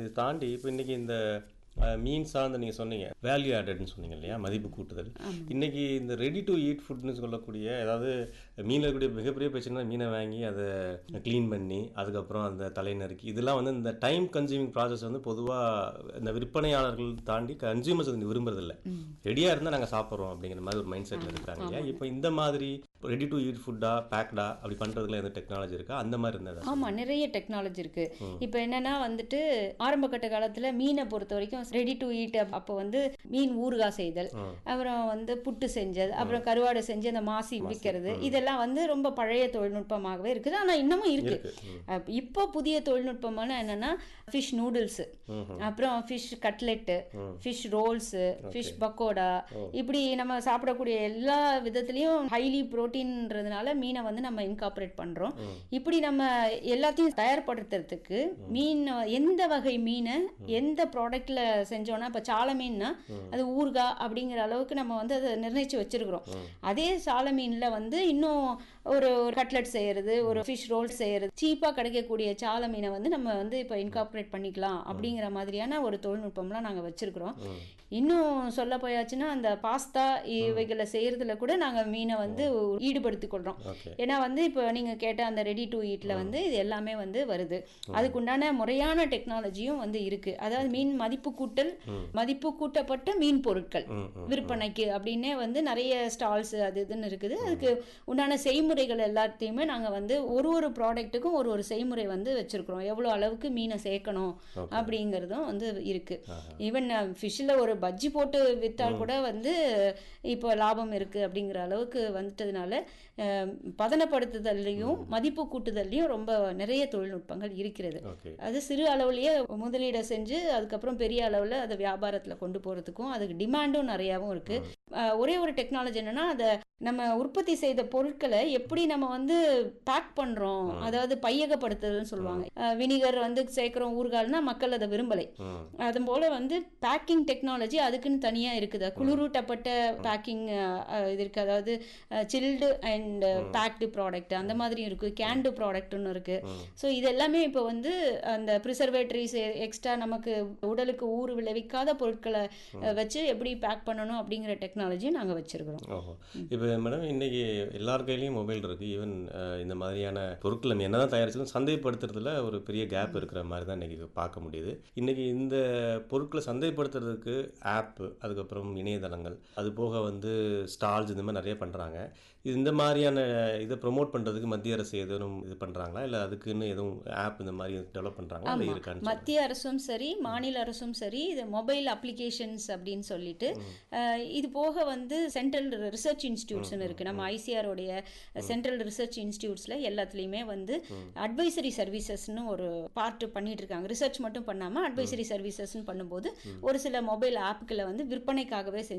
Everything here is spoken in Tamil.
இது தாண்டி இப்போ இன்னைக்கு இந்த அஹ், மீன் சார்ந்து நீங்கள் சொன்னீங்க வேல்யூ ஆடட்னு சொன்னீங்க இல்லையா மதிப்பு கூட்டுதல் இன்னைக்கு இந்த ரெடி டு ஈட் ஃபுட்னு சொல்லக்கூடிய அதாவது மீனில் இருக்கக்கூடிய மிகப்பெரிய பிரச்சனை மீனை வாங்கி அதை க்ளீன் பண்ணி அதுக்கப்புறம் அந்த தலை நறுக்கி இதெல்லாம் வந்து இந்த டைம் கன்சியூமிங் ப்ராசஸ் வந்து பொதுவாக இந்த விற்பனையாளர்கள் தாண்டி கன்சியூமர்ஸ் வந்து விரும்புறதில்ல ரெடியாக இருந்தால் நாங்கள் சாப்பிட்றோம் அப்படிங்கிற மாதிரி ஒரு மைண்ட் செட்டில் இருக்காங்க இல்லையா இப்போ இந்த மாதிரி ரெடி டு ஈட் ஃபுட்டா பேக்டா அப்படி பண்ணுறதுல எந்த டெக்னாலஜி இருக்கா அந்த மாதிரி இருந்ததா ஆமா நிறைய டெக்னாலஜி இருக்கு இப்போ என்னன்னா வந்துட்டு ஆரம்ப கட்ட காலத்துல மீனை பொறுத்த வரைக்கும் ரெடி டு ஈட் அப்போ வந்து மீன் ஊறுகாய் செய்தல் அப்புறம் வந்து புட்டு செஞ்சது அப்புறம் கருவாடு செஞ்சு அந்த மாசி விற்கிறது இதெல்லாம் வந்து ரொம்ப பழைய தொழில்நுட்பமாகவே இருக்குது ஆனா இன்னமும் இருக்கு இருக்கு ம். அப்- இப்போ புதிய தொழில்நுட்பமான என்னன்னா ஃபிஷ் நூடுல்ஸ் அப்புறம் fish cutlet fish rolls fish pakoda இப்படி நம்ம சாப்பிடக்கூடிய எல்லா விதத்துலயும் ஹைலி புரோட்டீன்றதுனால மீனை வந்து நம்ம இன்கார்பரேட் பண்றோம் இப்படி நம்ம எல்லாத்தையும் தயார்படுத்துறதுக்கு மீன் எந்த வகை மீனை எந்த ப்ராடக்ட்ல செஞ்சோம்னா இப்போ சால மீன்னா அது ஊறுகாய் அப்படிங்கிற அளவுக்கு நம்ம வந்து அதை நிர்ணயிச்சு வச்சிருக்கிறோம் அதே சால மீன்ல வந்து இன்னும் ஒரு ஒரு கட்லெட் செய்யறது ஒரு ஃபிஷ் ரோல் செய்யறது சீப்பாக கிடைக்கக்கூடிய சால மீனை வந்து நம்ம வந்து இப்போ இன்கார்பரேட் பண்ணிக்கலாம் அப்படிங்கிற மாதிரியான ஒரு தொழில்நுட்பம்லாம் நாங்கள் வச்சிருக்கிறோம் இன்னும் சொல்ல போயாச்சுன்னா அந்த பாஸ்தா இவைகளை செய்யறதுல கூட நாங்கள் மீனை வந்து ஈடுபடுத்திக் கொள்றோம் ஓகே ஏன்னா வந்து இப்போ நீங்க கேட்ட அந்த ரெடி டு ஈட்ல வந்து இது எல்லாமே வந்து வருது அதுக்குண்டான முறையான டெக்னாலஜியும் வந்து இருக்கு அதாவது மீன் மதிப்பு கூட்டல் மதிப்பு கூட்டப்பட்ட மீன் பொருட்கள் ம் ம் விற்பனைக்கு அப்படின்னே வந்து நிறைய ஸ்டால்ஸ் அது இதுன்னு இருக்குது அதுக்கு உண்டான செய்முறைகள் எல்லாத்தையுமே நாங்க வந்து ஒரு ஒரு ப்ராடக்ட்டுக்கும் ஒரு ஒரு செய்முறை வந்து வச்சிருக்கிறோம் எவ்வளவு அளவுக்கு மீனை சேர்க்கணும் அப்படிங்கிறதும் வந்து இருக்கு ஈவன் ஃபிஷ்ஷில் ஒரு பஜ்ஜி போட்டு வித்தால் கூட வந்து இப்போ லாபம் இருக்கு அப்படிங்கிற அளவுக்கு வந்துட்டதுனால அஹ், பதனப்படுத்துதல்லையும் மதிப்பு கூட்டுதல்லையும் ரொம்ப நிறைய தொழில்நுட்பங்கள் இருக்கிறது ஓகே அது சிறு அளவுலயே முதலீடை செஞ்சு அதுக்கப்புறம் பெரிய அளவில் அதை வியாபாரத்தில் கொண்டு போகிறதுக்கும் அதுக்கு டிமாண்டும் நிறையாவும் இருக்கு அஹ், ஒரே ஒரு டெக்னாலஜி என்னன்னா அதை நம்ம உற்பத்தி செய்த பொருட்களை எப்படி நம்ம வந்து பேக் பண்றோம் அதாவது பையகப்படுத்துறதுன்னு சொல்லுவாங்க வினிகர் வந்து சேர்க்குறோம் ஊறுகால்னா மக்கள் அதை விரும்பலை ம் அது போல வந்து பேக்கிங் டெக்னாலஜி அதுக்குன்னு தனியா இருக்குது குளிரூட்டப்பட்ட பேக்கிங் இது இருக்கு அதாவது சில்டு அண்ட் பேக்டு ப்ராடக்ட் அந்த மாதிரியும் இருக்கு கேண்டு ப்ராடக்ட்னு இருக்கு ஸோ இது எல்லாமே இப்போ வந்து அந்த ப்ரிசர்வேட்டரிஸ் எக்ஸ்ட்ரா நமக்கு உடலுக்கு ஊறு விளைவிக்காத பொருட்களை அஹ், வச்சு எப்படி பேக் பண்ணணும் அப்படிங்கிற டெக்னாலஜியும் நாங்கள் வச்சிருக்கிறோம் ஓஹோ இப்போ மேடம் இன்னைக்கு எல்லார் கையிலையும் மொபைல் இருக்குது ஈவன் இந்த மாதிரியான பொருட்களை நம்ம என்னதான் தயாரிச்சாலும் சந்தைப்படுத்துறதுல ஒரு பெரிய கேப் இருக்கிற மாதிரி தான் இன்னைக்கு பார்க்க முடியுது இன்னைக்கு இந்த பொருட்களை சந்தைப்படுத்துறதுக்கு ஆப் அதுக்கப்புறம் இணையதளங்கள் அது போக வந்து ஸ்டால்ஸ் இந்த மாதிரி நிறைய பண்ணுறாங்க இது இந்த மாதிரியான இதை ப்ரோமோட் பண்ணுறதுக்கு மத்திய அரசு எதுவும் இது பண்ணுறாங்களா இல்லை அதுக்குன்னு எதுவும் ஆப் இந்த மாதிரி டெவலப் பண்ணுறாங்களா இல்லை இருக்கான்னு சொல்லுங்க. மத்திய அரசும் சரி மாநில அரசும் சரி இது மொபைல் அப்ளிகேஷன்ஸ் அப்படின்னு சொல்லிட்டு அஹ், இது போக வந்து சென்ட்ரல் ரிசர்ச் இன்ஸ்டியூட்ஸ்னு இருக்கு நம்ம ஐசிஆருடைய சென்ட்ரல் ரிசர்ச் இன்ஸ்டியூட்ஸ்ல எல்லாத்துலேயுமே வந்து அட்வைசரி சர்வீசஸ்னு ஒரு பார்ட் பண்ணிட்டு இருக்காங்க ரிசர்ச் மட்டும் பண்ணாம அட்வைசரி சர்வீசஸ்னு பண்ணும்போது ஒரு சில மொபைல் ஆப்புகளை வந்து விற்பனைக்காகவே செஞ்சு